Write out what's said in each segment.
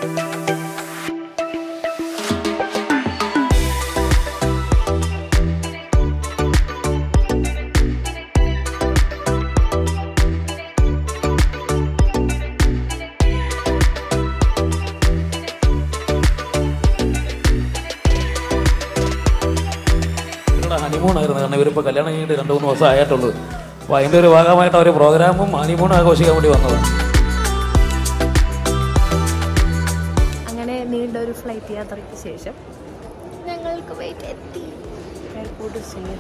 ഇവരുടെ ഹണിമൂൺ ആയിരുന്നു കാരണം ഇവരിപ്പോൾ കല്യാണം കഴിഞ്ഞിട്ട് രണ്ട് മൂന്ന് ദിവസം ആയിട്ടുള്ളൂ അപ്പോൾ അതിൻ്റെ ഒരു ഭാഗമായിട്ട് അവർ പ്രോഗ്രാമും ഹണിമൂൺ ആഘോഷിക്കാൻ വേണ്ടി വന്നതാണ് അങ്ങനെ നീണ്ട ഒരു ഫ്ലൈറ്റ് യാത്രയ്ക്ക് ശേഷം ഞങ്ങൾ കുവൈറ്റ് എത്തി എയർപോർട്ട്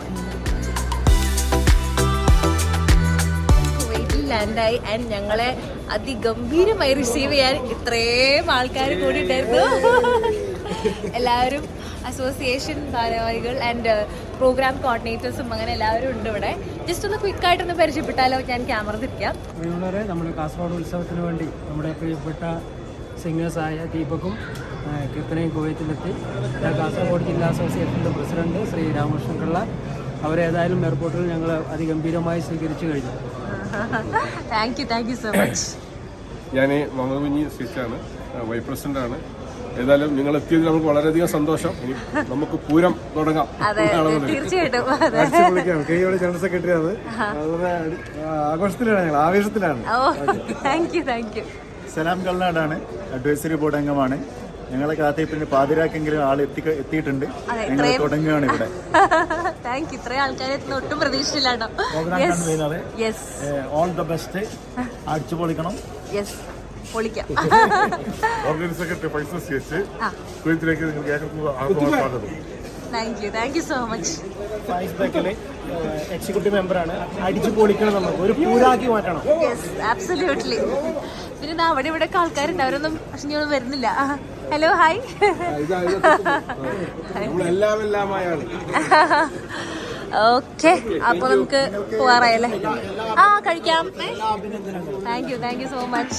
കുവൈറ്റിൽ ലാൻഡായി ആൻഡ് ഞങ്ങളെ അതിഗംഭീരമായി റിസീവ് ചെയ്യാൻ ഇത്രയും ആൾക്കാർ കൂടിയിട്ടായിരുന്നു എല്ലാവരും അസോസിയേഷൻ ഭാരവാഹികൾ ആൻഡ് പ്രോഗ്രാം കോർഡിനേറ്റേഴ്സും അങ്ങനെ എല്ലാവരും ഉണ്ട് ഇവിടെ ജസ്റ്റ് ഒന്ന് ക്വിക്കായിട്ടൊന്ന് പരിചയപ്പെട്ടാലോ ഞാൻ ക്യാമറ തിരിക്കാം പ്രിയമുള്ളവരെ നമ്മുടെ കാസർഗോഡ് ഉത്സവത്തിന് വേണ്ടി നമ്മുടെ പ്രിയപ്പെട്ട സിംഗേഴ്സായ ദീപകും ആ, കീർത്തനയും കുവൈത്തിലെത്തി ഞാൻ കാസർഗോഡ് ജില്ലാ അസോസിയേഷൻ്റെ പ്രസിഡന്റ് ശ്രീ രാമകൃഷ്ണൻ പിള്ള അവരേതായാലും എയർപോർട്ടിൽ ഞങ്ങൾ അതിഗംഭീരമായി സ്വീകരിച്ചു കഴിഞ്ഞു thank you thank you so much ഞാൻ മുഹമ്മദ് കുഞ്ഞി സ്വിച്ചാണ് വൈസ് പ്രസിഡന്റ് ആണ് ഏതായാലും നിങ്ങൾ എത്തിയതിൽ നമുക്ക് വളരെയധികം സന്തോഷം ഇനി നമുക്ക് പൂരം തുടങ്ങാം അതെ നാളെ മുതൽ. തീർച്ചയായിട്ടും അതെ കൈയോടെ ജനറൽ സെക്രട്ടറി ആണ് അതുപോലെ ആഘോഷത്തിലാണ് ഞങ്ങൾ ആവേശത്തിലാണ് ഓ thank you thank you Salam കൽനാടാണ് അഡ്വൈസറി ബോർഡ് അംഗമാണ് ഞങ്ങളെ കാത്തിപ്പിന് പാതിരാക്കെങ്കിലും ആൾ എത്തി എത്തിയിട്ടുണ്ട് അതെ, ഞങ്ങൾ ഇത്രയും- തുടങ്ങുകയാണ് ഇവിടെ താങ്ക് യു ഇത്രയും ആൾക്കാരെ എത്തുന്ന ഒട്ടും പ്രതീക്ഷിച്ചില്ലാട്ടോ പ്രോഗ്രാം യെസ് കണ്ടുവരുന്നത് യെസ് ഓൾ ദ ബെസ്റ്റ് അടിച്ചു പൊളിക്കണം യെസ് പൊളിക്കാം organise secretary Faisal C H ആ കുവൈത്തിലേക്ക് നിങ്ങൾക്ക് ഏവർക്കും ആത്മാർത്ഥം thank you thank you so much Faiz ബാക്കിലെ എക്സിക്യൂട്ടീവ് മെമ്പറാണ് അടിച്ചു പൊളിക്കണം നമുക്ക് ഒരു പൂരാക്കി മാറ്റണം യെസ് ആബ്സല്യൂട്ട്ലി പിന്നെ ദാ അവിടെ ഇവിടെ ഒക്കെ ആൾക്കാരുണ്ട് അവരൊന്നും പക്ഷെ ഇങ്ങോട്ട് വരുന്നില്ല ഹലോ ഹായ് നമ്മളെല്ലാം എല്ലാമായാണ് ഓക്കെ അപ്പൊ നമുക്ക് പോവാറായല്ലേ ആ കഴിക്കാം thank you thank you so much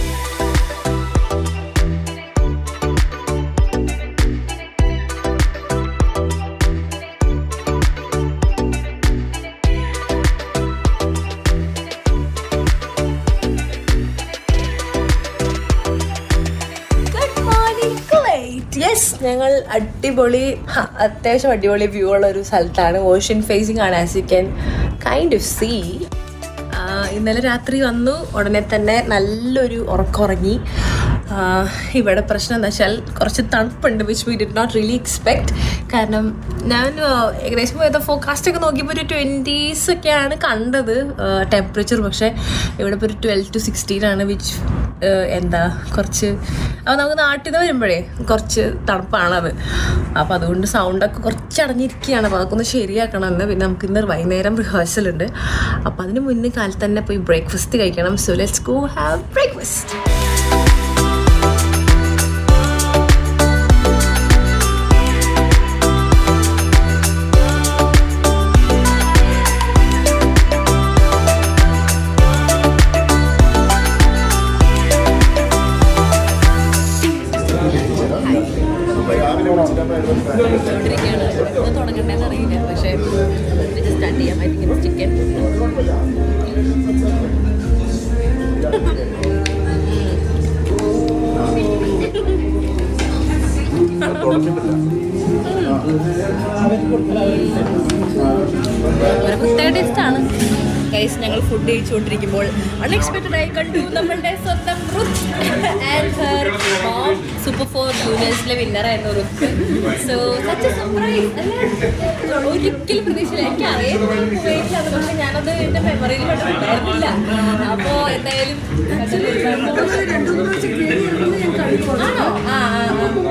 good morning Kuwait yes ഞങ്ങൾ അടിപൊളി ഹ, അത്യാവശ്യം അടിപൊളി വ്യൂ ഉള്ള ഒരു സ്ഥലത്താണ് ഓഷ്യൻ ഫേസിംഗ് ആണ് as you can kind of see ഇന്നലെ രാത്രി വന്നു ഉടനെ തന്നെ നല്ലൊരു ഉറക്കമുറങ്ങി ആ, ഇവിടെ പ്രശ്നം എന്താ വെച്ചാൽ കുറച്ച് തണുപ്പുണ്ട് which we did not really expect കാരണം ഞാൻ ആ, ഏകദേശം ഏതോ ഫോക്കാസ്റ്റ് ഒക്കെ നോക്കിയപ്പോൾ ഒരു ട്വൻറ്റീസ് ഒക്കെയാണ് കണ്ടത് ടെമ്പറേച്ചർ പക്ഷേ ഇവിടെ ഇപ്പോൾ ഒരു ട്വൽവ് ടു സിക്സ്റ്റീൻ ആണ് വിച്ച് എന്താ കുറച്ച് അപ്പോൾ നമുക്ക് നാട്ടിൽ നിന്ന് വരുമ്പോഴേ കുറച്ച് തണുപ്പാണത് അപ്പോൾ അതുകൊണ്ട് സൗണ്ടൊക്കെ കുറച്ച് അടഞ്ഞിരിക്കുകയാണ് അപ്പോൾ അതൊക്കെ ഒന്ന് ശരിയാക്കണം എന്ന് പിന്നെ നമുക്ക് ഇന്ന് വൈകുന്നേരം റിഹേഴ്സൽ ഉണ്ട് അപ്പോൾ അതിന് മുന്നേ കാലത്ത് തന്നെ പോയി ബ്രേക്ക്ഫാസ്റ്റ് കഴിക്കണം so let's go have breakfast തുടങ്ങണ്ടേന്ന് അറിയില്ല പക്ഷേ സ്റ്റാർട്ട് ചെയ്യാം ഐ തിങ്ക് ചിക്കൻ ഒരു പ്രത്യേക ടേസ്റ്റാണ് ഗൈസ് ഞങ്ങൾ ഫുഡ് കഴിച്ചുകൊണ്ടിരിക്കുമ്പോൾ അൺഎക്സ്പെക്റ്റഡ് ആയി കണ്ടു നമ്മളുടെ സ്വന്തം Ruth and her mom super four ജൂനിയേഴ്സിലെ വിന്നറായിരുന്നു റുത്ത് സോ സച്ച് സർപ്രൈസ് അല്ലേ ഒരിക്കലും പ്രതീക്ഷയില്ല എനിക്ക് അറിയാം പക്ഷെ ഞാനത് എൻ്റെ മെമ്മറിയിൽ ഉണ്ടായിരുന്നില്ല അപ്പോൾ എന്തായാലും ആണോ ആ ആ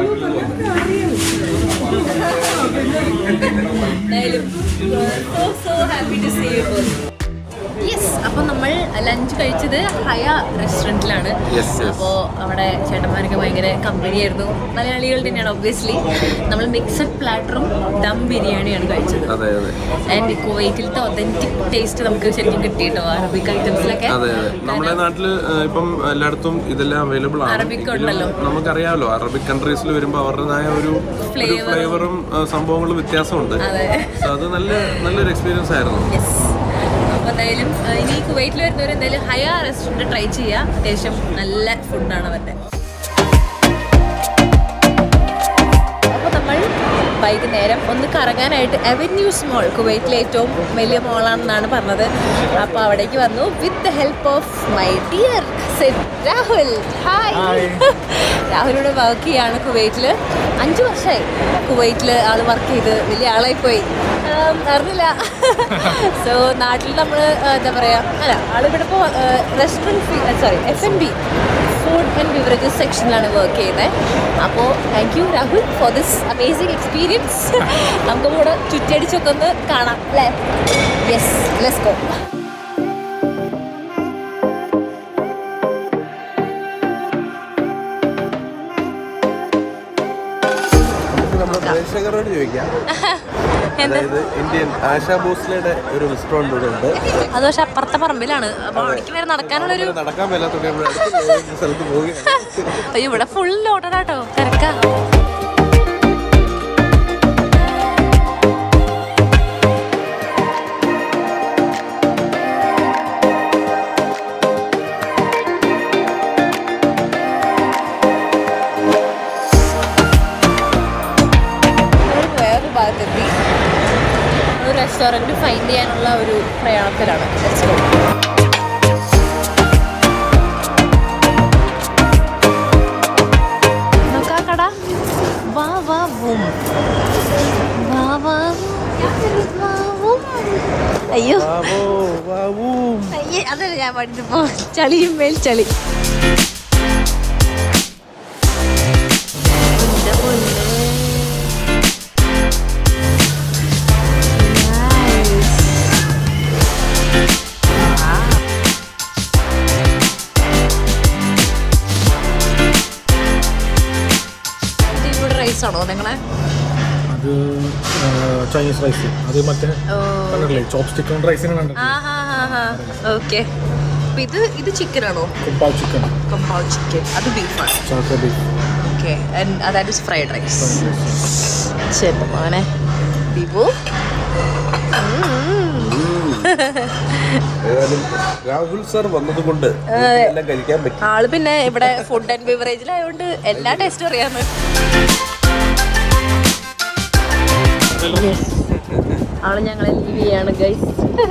എന്തായാലും so so happy to see you yes അപ്പോൾ നമ്മൾ ലഞ്ച് കഴിച്ചത് ഹയ റെസ്റ്റോറൻറ്റിലാണ് അപ്പോൾ അവിടെ ചേട്ടന്മാരൊക്കെ ഭയങ്കര കമ്പനി ആയിരുന്നു മലയാളികൾ തന്നെയാണ് ഒബ്വിയസ്ലി നമ്മൾ മിക്സഡ് പ്ലാറ്ററും ദം ബിരിയാണിയാണ് കഴിച്ചത് അതെ അതെ ആൻഡ് കുവൈറ്റിലത്തെ ഒതന്റിക് ടേസ്റ്റ് നമുക്ക് ശരിക്കും കിട്ടിയിട്ടോ അറബിക് ഐറ്റംസിലൊക്കെ അതെ അതെ നമ്മുടെ നാട്ടില് ആ, ഇപ്പം എല്ലായിടത്തും ഇതെല്ലാം അവൈലബിൾ ആണ് അറബിക് ഉണ്ടല്ലോ. എങ്കിലും നമുക്കറിയാമല്ലോ അറബിക് കൺട്രീസിൽ വരുമ്പോൾ അവരുടേതായ ഒരു ഒരു ഫ്ലേവറും സംഭവങ്ങളും വ്യത്യാസമുണ്ട് അതെ So അത് നല്ല നല്ലൊരു എക്സ്പീരിയൻസ് ആയിരുന്നു യെസ് അപ്പോൾ എന്തായാലും ആ, ഇനി കുവൈറ്റിൽ വരുന്നവർ എന്തായാലും ഹയ റെസ്റ്റോറൻറ്റ് ട്രൈ ചെയ്യുക അത്യാവശ്യം നല്ല ഫുഡാണ് അവരുടെ വൈകുന്നേരം ഒന്ന് കറങ്ങാനായിട്ട് അവന്യൂസ് മോൾ കുവൈറ്റിലെ ഏറ്റവും വലിയ മോളാണെന്നാണ് പറഞ്ഞത് അപ്പോൾ അവിടേക്ക് വന്നു with the help of my dear Rahul hi രാഹുലിവിടെ വർക്ക് ചെയ്യാണ് കുവൈറ്റിൽ അഞ്ച് വർഷമായി കുവൈറ്റിൽ ആൾ വർക്ക് ചെയ്ത് വലിയ ആളായി പോയി ആം, അറിഞ്ഞില്ല സോ നാട്ടിൽ നമ്മൾ എന്താ പറയുക അല്ല ആളിവിടെ ഇപ്പോൾ restaurant sorry F and B food and beverages സെക്ഷനിലാണ് വർക്ക് ചെയ്യുന്നത് അപ്പോൾ thank you Rahul for this amazing experience നമുക്ക് കൂടെ ചുറ്റടിച്ചൊക്കെ ഒന്ന് കാണാം അല്ലേ യെസ് ലെസ് ഗോ നമ്മുടെ പ്രേക്ഷകരോട് ചോദിക്കാം അതായത് ഇന്ത്യൻ ആശാ ഭോസ്ലയുടെ ഒരു റെസ്റ്റോറൻറ്റ് ഇവിടെ ഉണ്ട് അത് പക്ഷെ അപ്പുറത്തെ പറമ്പിലാണ് അപ്പോൾ അവിടേക്ക് വരെ നടക്കാനുള്ളൊരു നടക്കാൻ മേലാത്തോണ്ട് നമ്മൾ അടുത്ത സ്ഥലത്ത് പോവുകയാണ് അയ്യോ ഇവിടെ ഫുൾ ലോഡഡാട്ടോ തിരക്കാ നമ്മള് വേറൊരു ഭാഗത്തെത്തി ഒരു റെസ്റ്റോറൻറ്റ് ഫൈൻഡ് ചെയ്യാനുള്ള ഒരു പ്രയാണത്തിലാണ് Let's go. നോക്കാ കട വാ വാ വും വാ വാ വാ വും. അയ്യോ അയ്യേ അതല്ല ഞാൻ പഠിച്ചപ്പോ ചളിയും മേൽ ചളി എന്റെ പൊന്നേ. Nice. ഇത് ഇവിടെ റൈസ് ആണോ നിങ്ങളെ അത് ചൈനീസ് റൈസ് അത് മറ്റേ കണ്ടില്ലേ ചോപ്പ് സ്റ്റിക്ക് കൊണ്ട് റൈസിന് കണ്ടത് ആ ഹാ ഹാ ഹാ ഓക്കെ ഇത് ഇത് ചിക്കൻ ആണോ കുപ്പാവ് ചിക്കൻ കമ്പാവ് ചിക്കൻ അത് ബീഫാണ് chocolate beef okay that is fried rice ശരി മോനെ ബിബു ഏതായാലും രാഹുൽ സാർ വന്നതുകൊണ്ട് എല്ലാം കഴിക്കാൻ പറ്റി ആള് പിന്നെ ഇവിടെ ഫുഡ് ആൻഡ് ബിവറേജിലായതുകൊണ്ട് എല്ലാ ടേസ്റ്റും അറിയാന്ന് ആള് ഞങ്ങളെ ലീവ് ചെയ്യാണ് guys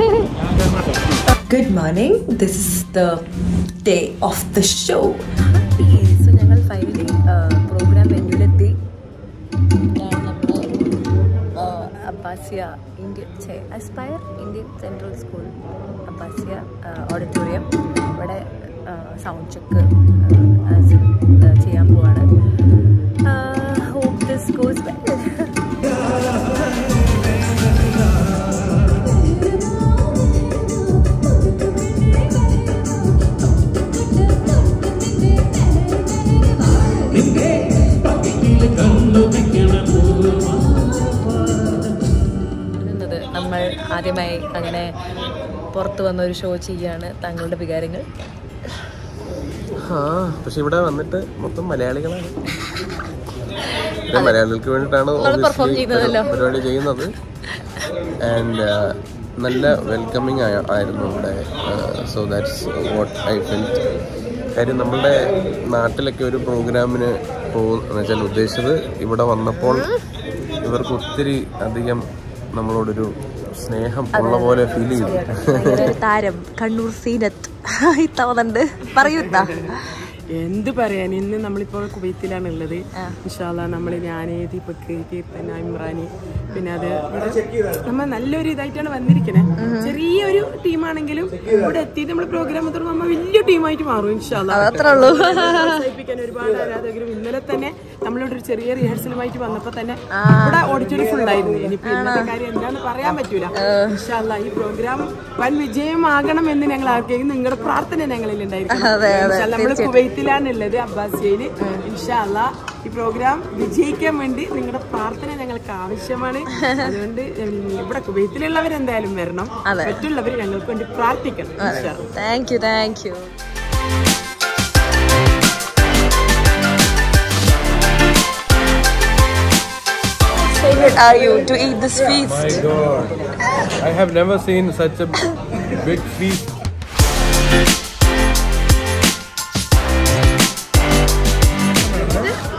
Good morning. This is the day of the show. So ഞങ്ങൾ ഫൈനലി പ്രോഗ്രാം വെന്യൂലെത്തി ഇതാണ് നമ്മുടെ അബ്ബാസിയ ഇന്ത്യൻ ഛേ aspire Indian central school Abbasiya auditorium ഇവിടെ സൗണ്ട് ചെക്ക് ചെയ്യാൻ പോവാണ് ഹോപ്പ് ദിസ് ഗോസ് വെൽ നിന്നത് നമ്മൾ ആദ്യമായി അങ്ങനെ പുറത്ത് വന്ന ഒരു ഷോ ചെയ്യാണ് താങ്കളുടെ വികാരങ്ങൾ ആ പക്ഷെ ഇവിടെ വന്നിട്ട് മൊത്തം മലയാളികളാണ് ഇത് മലയാളികൾക്ക് വേണ്ടിയിട്ടാണ് നമ്മള് perform obviously ചെയ്യുന്നതല്ലോ. പരി- പരിപാടി ചെയ്യുന്നത് ആൻഡ് നല്ല വെൽക്കമിങ് ആയിരുന്നു ഇവിടെ so that's what I felt കാര്യം നമ്മളുടെ നാട്ടിലൊക്കെ ഒരു പ്രോഗ്രാമിന് പോകുന്ന വെച്ചാൽ ഉദ്ദേശിച്ചത് ഇവിടെ വന്നപ്പോൾ ഇവർക്ക് ഒത്തിരി അധികം നമ്മളോടൊരു സ്നേഹം ഉള്ള പോലെ ഫീൽ ചെയ്തു ഭയങ്കര താരം കണ്ണൂർ സീനത്ത് തോന്നുന്നുണ്ട് പറയൂത്താ എന്ത് പറയാൻ ഇന്ന് നമ്മളിപ്പോൾ കുവൈത്തിലാണ് ഉള്ളത് ഇൻഷാല്ല നമ്മൾ ഞാൻ ദീപക് കീർത്തന ഇമ്രാനി പിന്നെ അത് ഇവിടെ നമ്മ നല്ലൊരു ഇതായിട്ടാണ് വന്നിരിക്കണേ ചെറിയൊരു ടീമാണെങ്കിലും ഇവിടെ എത്തിയിട്ട് നമ്മൾ പ്രോഗ്രാം തുടർന്ന് നമ്മ വലിയ ടീമായിട്ട് മാറും ഇൻഷാല്ല അതത്രേ ഉള്ളൂ പ്രോത്സാഹിപ്പിക്കാൻ ഒരുപാട് ആരാധകരും ഇന്നലെ തന്നെ നമ്മളിവിടെ ഒരു ചെറിയ റിഹേഴ്സലുമായിട്ട് വന്നപ്പോ തന്നെ ഇവിടെ ഓഡിറ്റോറിയം ഫുൾ ആയിരുന്നു ഇനിയിപ്പോ ഇന്നത്തെ കാര്യം എന്താന്ന് പറയാൻ പറ്റൂല ഇൻഷാല്ല ഈ പ്രോഗ്രാം വൻ വിജയമാകണം എന്ന് ഞങ്ങൾ ആർക്കെങ്കിലും നിങ്ങളുടെ പ്രാർത്ഥന ഞങ്ങളിൽ ഉണ്ടായിരിക്കും നമ്മൾ കുവൈത്തിലാണുള്ളത് അബ്ബാസിയയില് ഇൻഷാല്ല ഈ പ്രോഗ്രാം വിജയിക്കാൻ വേണ്ടി നിങ്ങളുടെ പ്രാർത്ഥന ഞങ്ങൾക്ക് ആവശ്യമാണ് അതുകൊണ്ട് ഉം, ഇവിടെ കുവൈത്തിലുള്ളവരെന്തായാലും വരണം മറ്റുള്ളവർ ഞങ്ങൾക്ക് വേണ്ടി പ്രാർത്ഥിക്കണം ഇൻഷാ അല്ലാ. Thank you thank you Excited are you to eat this feast? I have never seen such a big feast.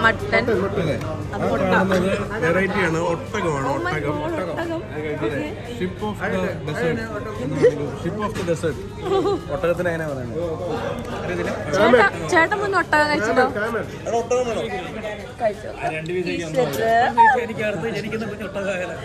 Mutton വെറൈറ്റിയാണ് ഒട്ടകമാണ് ഒട്ടകം ship of the desert ship of the desert ഒട്ടകത്തിന് എങ്ങനെ പറയുന്നത് ചേട്ടാ ചേട്ടൻ മുന്നേ ഒട്ടകം കഴിച്ചല്ലോ കഴിച്ചോ എനിക്ക് അടുത്ത് ജനിക്കുന്ന കുഞ്ഞ് ഒട്ടകാല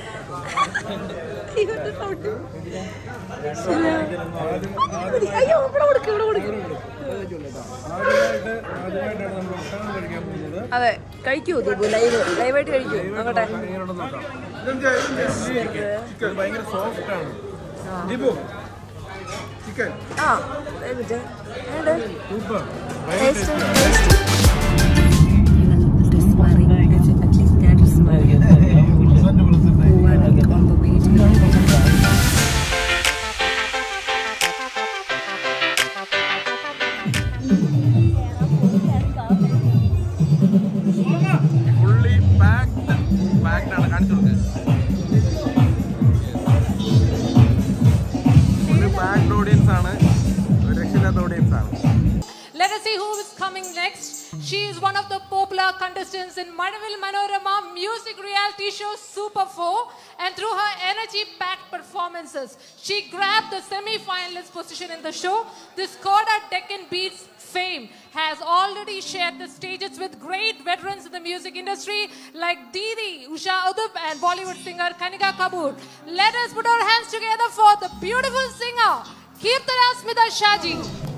അയ്യോ ഇവിടെ കൊടുക്ക് ഇവിടെ കൊടുക്ക് ആദ്യമായിട്ട് ആദ്യമായിട്ടാണ് നമ്മൾ ഒട്ടകം കഴിക്കാൻ പോകുന്നത് അതെ കഴിക്കൂ ദീപു ലൈവ് ലൈവായിട്ട് കഴിക്കൂ നോക്കട്ടെ എങ്ങനെയുണ്ടെന്ന് നോക്കാം ചിക്കൻ ഭയങ്കര സോഫ്റ്റ് ആണ് ദീപു ചിക്കൻ ആ എന്നിട്ട് സൂപ്പർ ഫുള്ളി പാക്ഡ് പാക്ഡ് ആണ് കാണിച്ചു കൊടുക്കുക ഫുള്ളി പാക്ഡ് ഓഡിയൻസ് ആണ് ഒരു രക്ഷയില്ലാത്ത ഓഡിയൻസ് ആണ് Let us see who is coming next. She is one of the popular contestants in Madhavil Manorama music reality show Super 4 and through her energy-packed performances, she grabbed the semi-finalist position in the show. This Koda Deccan Beats fame has already shared the stages with great veterans in the music industry like Didi, Usha Udup and Bollywood singer Kanika Kapoor. Let us put our hands together for the beautiful singer, Kirtana Smita Shaji.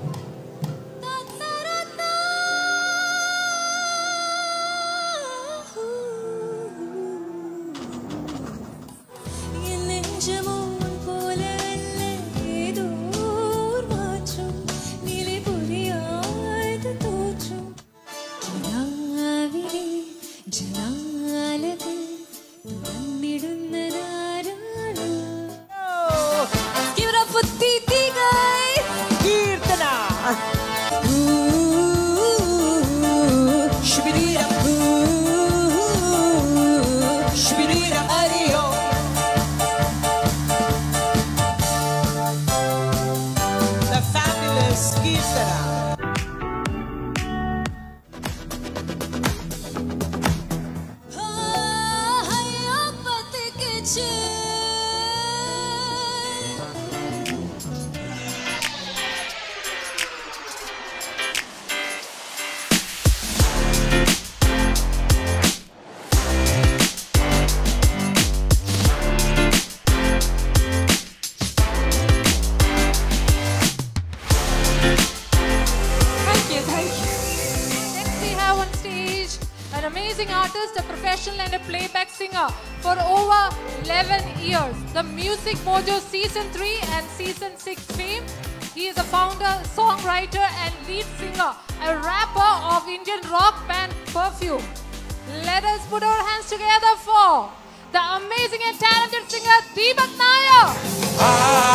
Give it up for Titi guys! Kirtana! Shibirira, Shibirira, Ario. The fabulous Kirtana. Thank you, thank you. Next, we have on stage an amazing artist, a professional, and a playback singer for over 11 years. The Music Mojo Season 3 and Season 6 fame. He is a founder, songwriter, and lead singer, a rapper of Indian rock band Perfume. Let us put our hands together for the amazing and talented singer Deepak Nair.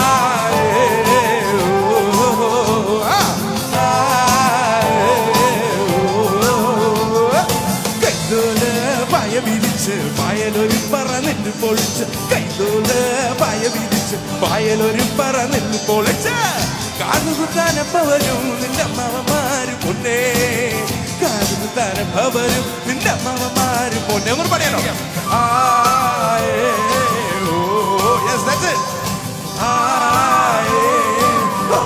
കൈതോല് പായ വിരിച്ച് പായലൊരു പറ നെല്ല് പൊളിച്ച് കൈതോല് പായ വിരിച്ച് പായലൊരു പറ നെല്ല് പൊളിച്ച് കാതുകുത്താനപ്പവരും നിന്റെ അമ്മമാര് പൊന്നേ കാതുകുത്താനപ്പവരും നിന്റെ അമ്മമാര് പൊന്നേ ഒന്ന് പറയാനോ ആയേ ഓ യെസ് ദാറ്റ്സ് ഇറ്റ് ആയേ ഓ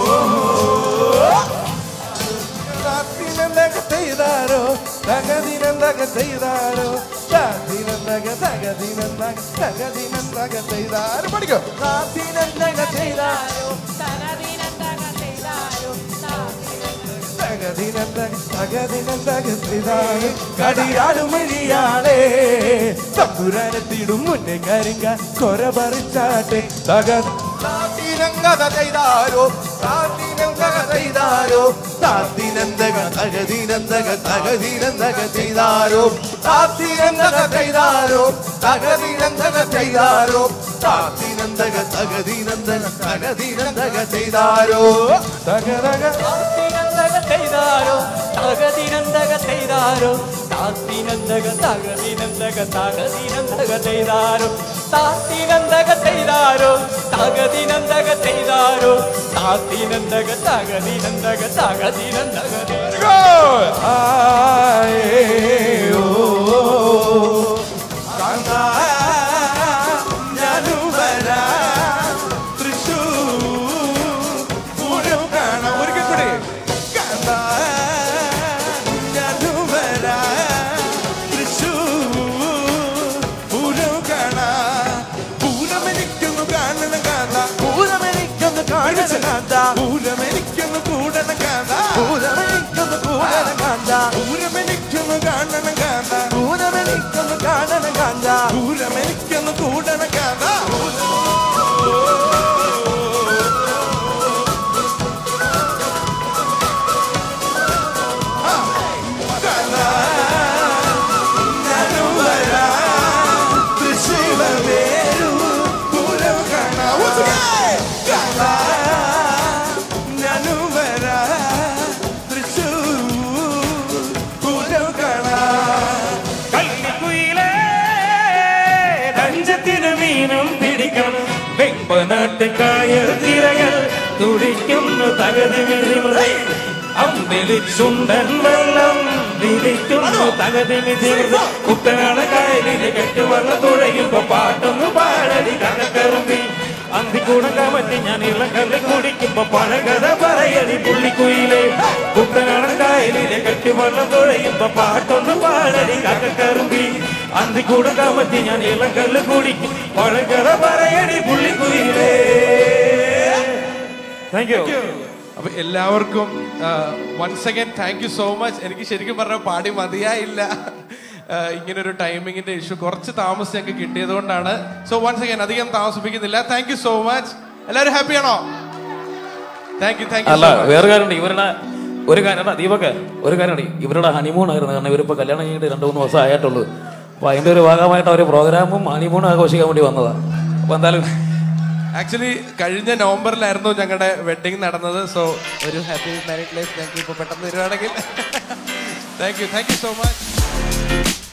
താത്തിനെന്തക ചെയ്താരോ തകതിനെന്തക ചെയ്താരോ താത്തിനെന്തക തകതിനെന്തക തകതിനെന്തക ചെയ്താരോ പഠിക്കോ താത്തിനെന്തക ചെയ്താരോ തകതിനെന്തക തകതിനെന്തക ചെയ്താരോ കടിയാടുമഴിയാളേ തമ്പുരാനെത്തിടും മുന്നേ കരിങ്ക കൊര പറിച്ചാട്ടെ തക താത്തിനെന്തക ചെയ്താരോ താത്തിനെന്തക ചെയ്താരോ താത്തിനെന്തക തകതിനെന്തക തകതിനെന്തക ചെയ്താരോ താത്തിനെന്തക ചെയ്താരോ തകതിനെന്തക ചെയ്താരോ താത്തിനെന്തക തകതിനെന്തക തകതിനെന്തക ചെയ്താരോ തകതക താത്തിനന്തക ചെയ്താരോ തകതിനന്തക ചെയ്താരോ താത്തിനന്തക തകതിനന്തക തകതിനന്തക ചെയ്താരോ താത്തിനന്തക ചെയ്താരോ തകതിനന്തക ചെയ്താരോ താത്തിനന്തക തകതിനന്തക തകതിനന്തക ആയേ ഒരുമിച്ച് കാന്ത പൂരമെനിക്കൊന്ന് കൂടണം കാന്ത പൂരമെനിക്കൊന്ന് കൂടണം കാന്ത പൂരമെനിക്കൊന്ന് കാണണം കാന്ത പൂരമെനിക്കൊന്ന് കാണണം കാന്ത പൂരമെനിക്കൊന്ന് കൂടണം കാന്ത കള്ളിക്കുയിലേ തഞ്ചത്തിന് മീനും പിടിക്കണം വെമ്പനാട്ടുകായൽ തിരകൾ തുടിക്കുന്നു തകതി മിഴിമുറി അമ്പിളി ചുണ്ടൻ വെള്ളം വിളിക്കുന്നു തകതി മിഴിമുറി കുട്ടനാട കായലിന് കെട്ടുവെള്ളം തുഴയുമ്പോ പാട്ടൊന്ന് പാടടി കടക്കറുമ്പി അന്തിക്കൂട കമറ്റി ഞാൻ ഇളങ്കല്ല് കുടിക്കുമ്പോ പഴകഥ പറയടി പുള്ളിക്കുയിലേ കുട്ടനാടൻ കായലിലെ കെട്ടുവെള്ളം തുഴയുമ്പോ പാട്ടൊന്ന് പാടടി കടക്കറുമ്പി അന്തിക്കൂട കമറ്റി ഞാൻ ഇളങ്കല്ല് കുടിക്കും പഴകഥ പറയടി പുള്ളിക്കുയിലേ താങ്ക് യു അപ്പൊ എല്ലാവർക്കും once again thank you so much എനിക്ക് ശരിക്കും പറഞ്ഞ പാടി മതിയായില്ല ആ, ഇങ്ങനൊരു ടൈമിങ്ങിന്റെ ഇഷ്യൂ കുറച്ച് താമസം ഞങ്ങൾക്ക് കിട്ടിയത് കൊണ്ടാണ് സോ വൺസ് അഗൈൻ അധികം താമസിപ്പിക്കുന്നില്ല താങ്ക് യു സോ മച്ച് എല്ലാവരും ഹാപ്പി ആണോ താങ്ക് യു താങ്ക് യു അല്ല വേറെ കാര്യമുണ്ട് ഇവരുടെ ഒരു കാര്യം ദീപക്ക് ഒരു കാര്യമുണ്ട് ഇവരുടെ ഹണിമൂൺ ആയിരുന്നു കാരണം ഇവരിപ്പോ കല്യാണം കഴിഞ്ഞിട്ട് രണ്ടു മൂന്ന് ദിവസം ആയിട്ടുള്ളൂ അപ്പൊ അതിന്റെ ഒരു ഭാഗമായിട്ട് അവർ പ്രോഗ്രാമും ഹണിമൂണും ആഘോഷിക്കാൻ വേണ്ടി വന്നതാണ് അപ്പൊ എന്തായാലും ആക്ച്വലി കഴിഞ്ഞ നവംബറിലായിരുന്നു ഞങ്ങളുടെ വെഡിങ് നടന്നത് സോ ഒരു ഹാപ്പി മാരീഡ് ലൈഫ് ഞങ്ങൾക്ക് ഇപ്പോൾ പെട്ടെന്ന് തരുവാണെങ്കിൽ thank you thank you so much